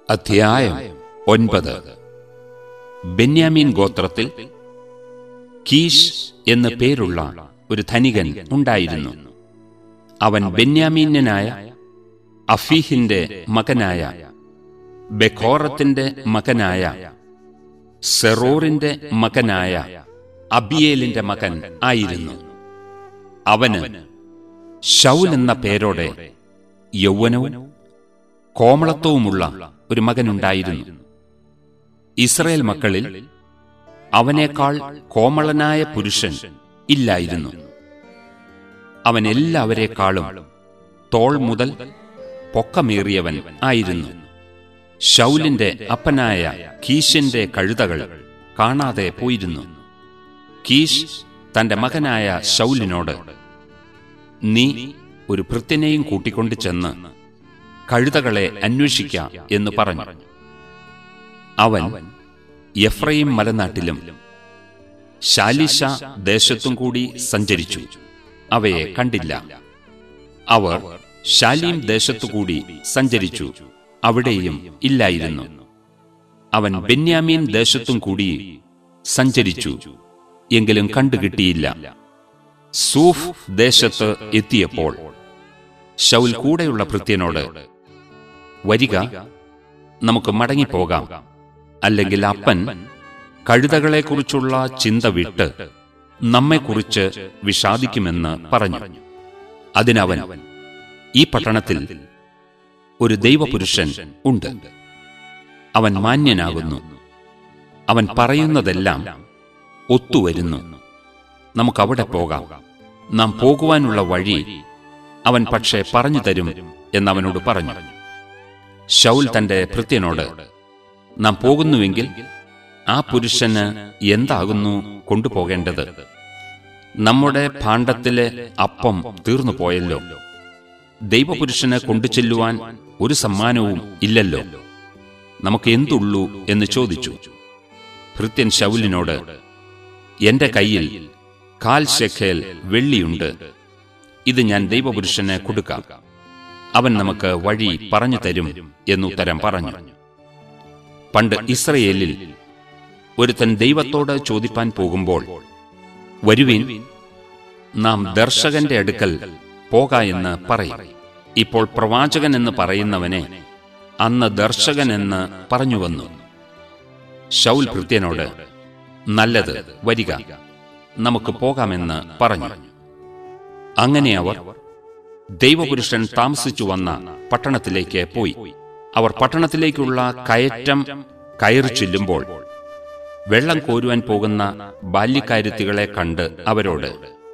അധ്യായം ഒൻപത് ബെന്യാമീൻ ഗോത്രത്തിൽ കീഷ് എന്നു പേരുള്ള ഒരു ധനികൻ ഉണ്ടായിരുന്നു അവൻ ബെന്യാമീന്യനായ അഫീഹിന്റെ മകനായ ബെഖോറത്തിന്റെ മകനായ സെറോറിന്റെ മകനായ അബിയേലിന്റെ മകൻ ആയിരുന്നു അവന് ഷൗൽ എന്ന പേരോടെ യൗവനവും കോമളത്വവുമുള്ള ഒരു മകനുണ്ടായിരുന്നു ഇസ്രയേൽ മക്കളിൽ അവനേക്കാൾ കോമളനായ പുരുഷൻ ഇല്ലായിരുന്നു അവൻ എല്ലാവരെക്കാളും തോൾ മുതൽ പൊക്കമേറിയവൻ ആയിരുന്നു ഷൗലിന്റെ അപ്പനായ കീശിന്റെ കഴുതകൾ കാണാതെ പോയിരുന്നു കീഷ് തന്റെ മകനായ ഷൗലിനോട് നീ ഒരു ഭൃത്യനെയും കൂട്ടിക്കൊണ്ട് ചെന്ന് കഴുതകളെ അന്വേഷിക്ക എന്ന് പറഞ്ഞു അവൻ എഫ്രൈം മലനാട്ടിലും ശാലിഷ ദേശത്തും കൂടി സഞ്ചരിച്ചു അവയെ കണ്ടില്ല അവർ ശാലീം ദേശത്തുകൂടി സഞ്ചരിച്ചു അവിടെയും ഇല്ലായിരുന്നു അവൻ ബെന്യാമീൻ ദേശത്തും കൂടി സഞ്ചരിച്ചു എങ്കിലും കണ്ടുകിട്ടിയില്ല സൂഫ് ദേശത്ത് എത്തിയപ്പോൾ ഷൗൽ കൂടെയുള്ള ഭൃത്യനോട് വരിക നമുക്ക് മടങ്ങിപ്പോകാം അല്ലെങ്കിൽ അപ്പൻ കഴുതകളെക്കുറിച്ചുള്ള ചിന്ത വിട്ട് നമ്മെക്കുറിച്ച് വിഷാദിക്കുമെന്ന് പറഞ്ഞു അതിനവൻ ഈ പട്ടണത്തിൽ ഒരു ദൈവപുരുഷൻ ഉണ്ട് അവൻ മാന്യനാകുന്നു അവൻ പറയുന്നതെല്ലാം ഒത്തുവരുന്നു നമുക്കവിടെ പോകാം നാം പോകുവാനുള്ള വഴി അവൻ പക്ഷേ പറഞ്ഞു തരും എന്നവനോട് പറഞ്ഞു ഷൗൽ തന്റെ ഭൃത്യനോട് നാം പോകുന്നുവെങ്കിൽ ആ പുരുഷന് എന്താകുന്നു കൊണ്ടുപോകേണ്ടത് നമ്മുടെ ഭാണ്ഡത്തിലെ അപ്പം തീർന്നു പോയല്ലോ ദൈവപുരുഷന് കൊണ്ടുചെല്ലുവാൻ ഒരു സമ്മാനവും ഇല്ലല്ലോ നമുക്ക് എന്തുള്ളൂ എന്ന് ചോദിച്ചു ഭൃത്യൻ ശൗലിനോട് എന്റെ കയ്യിൽ കാൽ ശെഖേൽ വെള്ളിയുണ്ട് ഇത് ഞാൻ ദൈവപുരുഷന് കൊടുക്കാം അവൻ നമുക്ക് വഴി പറഞ്ഞു തരും എന്നുത്തരം പറഞ്ഞു പണ്ട് ഇസ്രയേലിൽ ഒരുത്തൻ ദൈവത്തോട് ചോദിപ്പാൻ പോകുമ്പോൾ വരുവിൻ നാം ദർശകന്റെ അടുക്കൽ പോക എന്ന് പറയും ഇപ്പോൾ പ്രവാചകൻ എന്ന് പറയുന്നവനെ അന്ന് ദർശകൻ എന്ന് പറഞ്ഞു വന്നു ഷൗൽ ഭൃത്യനോട് നല്ലത് വരിക നമുക്ക് പോകാമെന്ന് പറഞ്ഞു അങ്ങനെ അവർ ദൈവപുരുഷൻ താമസിച്ചു വന്ന പട്ടണത്തിലേക്ക് പോയി അവർ പട്ടണത്തിലേക്കുള്ള കയറ്റം കയറി ചെല്ലുമ്പോൾ വെള്ളം കോരുവാൻ പോകുന്ന ബാല്യക്കാരുത്തികളെ കണ്ട് അവരോട്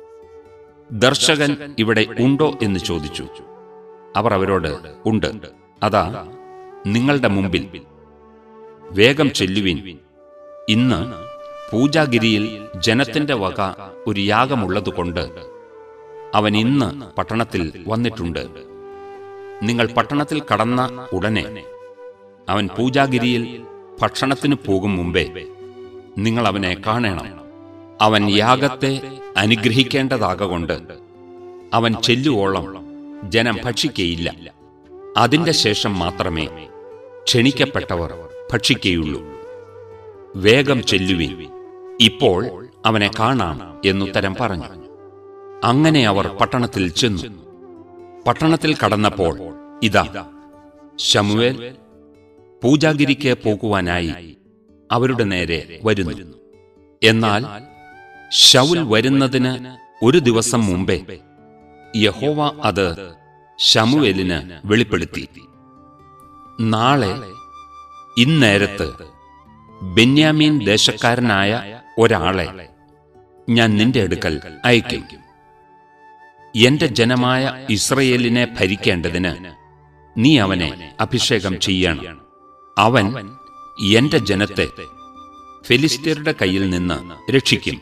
ദർശകൻ ഇവിടെ ഉണ്ടോ എന്ന് ചോദിച്ചു അവർ അവരോട് ഉണ്ട് അതാ നിങ്ങളുടെ മുമ്പിൽ വേഗം ചെല്ലുവിൻ ഇന്ന് പൂജാഗിരിയിൽ ജനത്തിന്റെ വക ഒരു യാഗമുള്ളതുകൊണ്ട് അവൻ ഇന്ന് പട്ടണത്തിൽ വന്നിട്ടുണ്ട് നിങ്ങൾ പട്ടണത്തിൽ കടന്ന ഉടനെ അവൻ പൂജാഗിരിയിൽ ഭക്ഷണത്തിന് പോകും മുമ്പേ നിങ്ങൾ അവനെ കാണണം അവൻ യാഗത്തെ അനുഗ്രഹിക്കേണ്ടതാകൊണ്ട് അവൻ ചെല്ലുവോളം ജനം ഭക്ഷിക്കയില്ല അതിന്റെ ശേഷം മാത്രമേ ക്ഷണിക്കപ്പെട്ടവർ ഭക്ഷിക്കയുള്ളൂ വേഗം ചെല്ലുവിൻ ഇപ്പോൾ അവനെ കാണാം എന്നുത്തരം പറഞ്ഞു അങ്ങനെ അവർ പട്ടണത്തിൽ ചെന്നു പട്ടണത്തിൽ കടന്നപ്പോൾ ഇതാ ശമുവേൽ പൂജാഗിരിക്ക് പോകുവാനായി അവരുടെ നേരെ വരുന്നു എന്നാൽ ഷൗൽ വരുന്നതിന് ഒരു ദിവസം മുമ്പേ യഹോവ അത് ശമുവേലിന് വെളിപ്പെടുത്തി നാളെ ഇന്നേരത്ത് ബെന്യാമീൻ ദേശക്കാരനായ ഒരാളെ ഞാൻ നിന്റെ അടുക്കൽ അയക്കും എന്റെ ജനമായ ഇസ്രയേലിനെ ഭരിക്കേണ്ടതിന് നീ അവനെ അഭിഷേകം ചെയ്യണം അവൻ എന്റെ ജനത്തെ ഫെലിസ്തീരുടെ കയ്യിൽ നിന്ന് രക്ഷിക്കും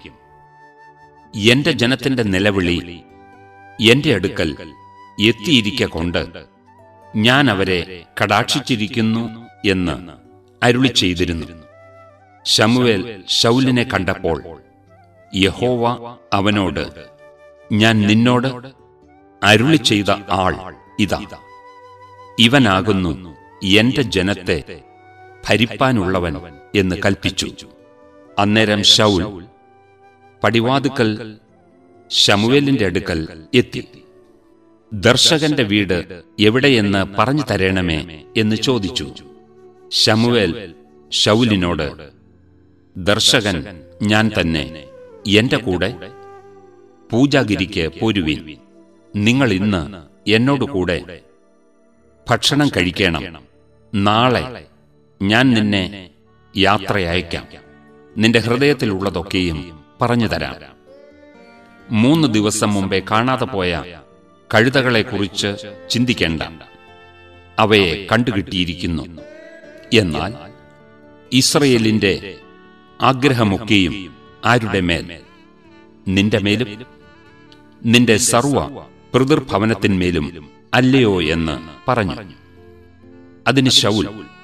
എന്റെ ജനത്തിന്റെ നിലവിളി എന്റെ അടുക്കൽ എത്തിയിരിക്ക കൊണ്ട് ഞാൻ അവരെ കടാക്ഷിച്ചിരിക്കുന്നു എന്ന് അരുളി ചെയ്തിരുന്നു ശമുവേൽ ശൗലിനെ കണ്ടപ്പോൾ യഹോവ അവനോട് ഞാൻ നിന്നോട് അരുളി ചെയ്ത ആൾ ഇതാ ഇവനാകുന്നു എന്റെ ജനത്തെ ഭരിപ്പാനുള്ളവൻ എന്ന് കൽപ്പിച്ചു അന്നേരം ശൗൽ പടിവാതുക്കൽ ശമുവേലിന്റെ അടുക്കൽ എത്തി ദർശകന്റെ വീട് എവിടെയെന്ന് പറഞ്ഞു തരണമേ എന്ന് ചോദിച്ചു ശമുവേൽ ശൗലിനോട് ദർശകൻ ഞാൻ തന്നെ എന്റെ കൂടെ പൂജാഗിരിക്ക് പോരുവിൻ നിങ്ങൾ ഇന്ന് എന്നോടുകൂടെ ഭക്ഷണം കഴിക്കണം നാളെ ഞാൻ നിന്നെ യാത്രയയക്കാം നിന്റെ ഹൃദയത്തിലുള്ളതൊക്കെയും പറഞ്ഞു തരാം മൂന്ന് ദിവസം മുമ്പേ കാണാതെ പോയ കഴുതകളെക്കുറിച്ച് ചിന്തിക്കേണ്ട അവയെ കണ്ടുകിട്ടിയിരിക്കുന്നു എന്നാൽ ഇസ്രയേലിന്റെ ആഗ്രഹമൊക്കെയും ആരുടെ മേൽ നിന്റെ മേലും നിന്റെ സർവ പിതൃഭവനത്തിന്മേലും അല്ലയോ എന്ന് പറഞ്ഞു അതിന് ശൗൽ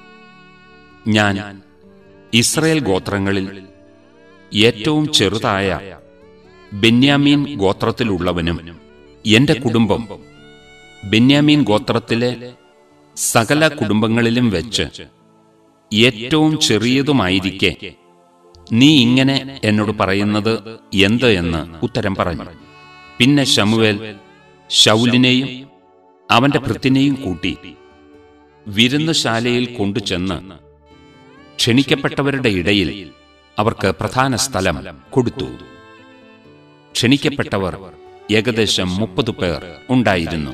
ഞാൻ ഇസ്രയേൽ ഗോത്രങ്ങളിൽ ഏറ്റവും ചെറുതായ ബെന്യാമീൻ ഗോത്രത്തിലുള്ളവനും എന്റെ കുടുംബം ബെന്യാമീൻ ഗോത്രത്തിലെ സകല കുടുംബങ്ങളിലും വെച്ച് ഏറ്റവും ചെറിയതുമായിരിക്കെ നീ ഇങ്ങനെ എന്നോട് പറയുന്നത് എന്ത് എന്ന് ഉത്തരം പറഞ്ഞു പിന്നെ ശമുവേൽ ശൗലിനെയും അവന്റെ ഭൃത്തിനെയും കൂട്ടി വിരുന്നുശാലയിൽ കൊണ്ടുചെന്ന് ക്ഷണിക്കപ്പെട്ടവരുടെ ഇടയിൽ അവർക്ക് പ്രധാന സ്ഥലം കൊടുത്തു ക്ഷണിക്കപ്പെട്ടവർ ഏകദേശം മുപ്പത് പേർ ഉണ്ടായിരുന്നു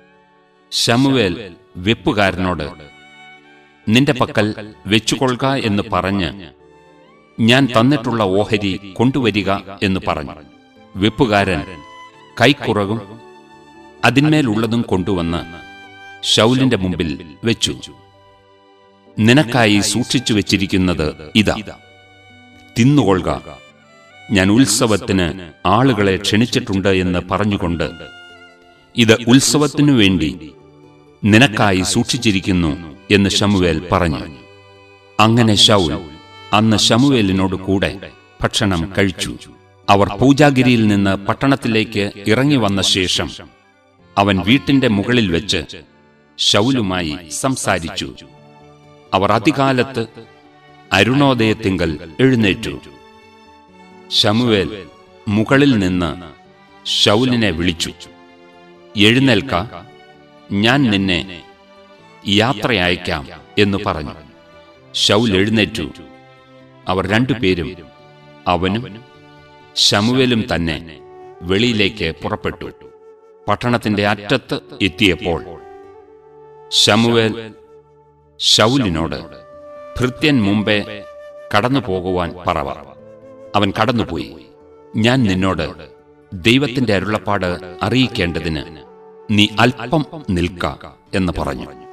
ശമുവേൽ വെപ്പുകാരനോട് നിന്റെ പക്കൽ വെച്ചുകൊള്ളുക എന്ന് പറഞ്ഞ് ഞാൻ തന്നിട്ടുള്ള ഓഹരി കൊണ്ടുവരിക എന്ന് പറഞ്ഞു വെപ്പുകാരൻ കൈക്കുറകും അതിന്മേലുള്ളതും കൊണ്ടുവന്ന് ശൗലിന്റെ മുമ്പിൽ വെച്ചു നിനക്കായി സൂക്ഷിച്ചു വെച്ചിരിക്കുന്നത് ഇതാ തിന്നുകൊള്ളുക ഞാൻ ഉത്സവത്തിന് ആളുകളെ ക്ഷണിച്ചിട്ടുണ്ട് എന്ന് പറഞ്ഞുകൊണ്ട് ഇത് ഉത്സവത്തിനു വേണ്ടി നിനക്കായി സൂക്ഷിച്ചിരിക്കുന്നു എന്ന് ശമുവേൽ പറഞ്ഞു അങ്ങനെ ശൗൽ അന്ന് ശമുവേലിനോട് കൂടെ ഭക്ഷണം കഴിച്ചു അവർ പൂജാഗിരിയിൽ നിന്ന് പട്ടണത്തിലേക്ക് ഇറങ്ങി വന്ന ശേഷം അവൻ വീട്ടിന്റെ മുകളിൽ വെച്ച് ശൗലുമായി സംസാരിച്ചു അവർ അതികാലത്ത് അരുണോദയത്തിങ്കൽ എഴുന്നേറ്റു ശമുവേൽ മുകളിൽ നിന്ന് ശൗലിനെ വിളിച്ചു എഴുന്നേൽക്ക ഞാൻ നിന്നെ യാത്രയയക്കാം എന്ന് പറഞ്ഞു ശൗൽ എഴുന്നേറ്റു അവർ രണ്ടുപേരും അവനും ശമുവേലും തന്നെ വെളിയിലേക്ക് പുറപ്പെട്ടു പട്ടണത്തിന്റെ അറ്റത്ത് എത്തിയപ്പോൾ ശമുവേൽ ശൗലിനോട് ഭൃത്യൻ മുമ്പേ കടന്നു പോകുവാൻ പറവ അവൻ കടന്നുപോയി ഞാൻ നിന്നോട് ദൈവത്തിന്റെ അരുളപ്പാട് അറിയിക്കേണ്ടതിന് നീ അല്പം നിൽക്ക എന്ന് പറഞ്ഞു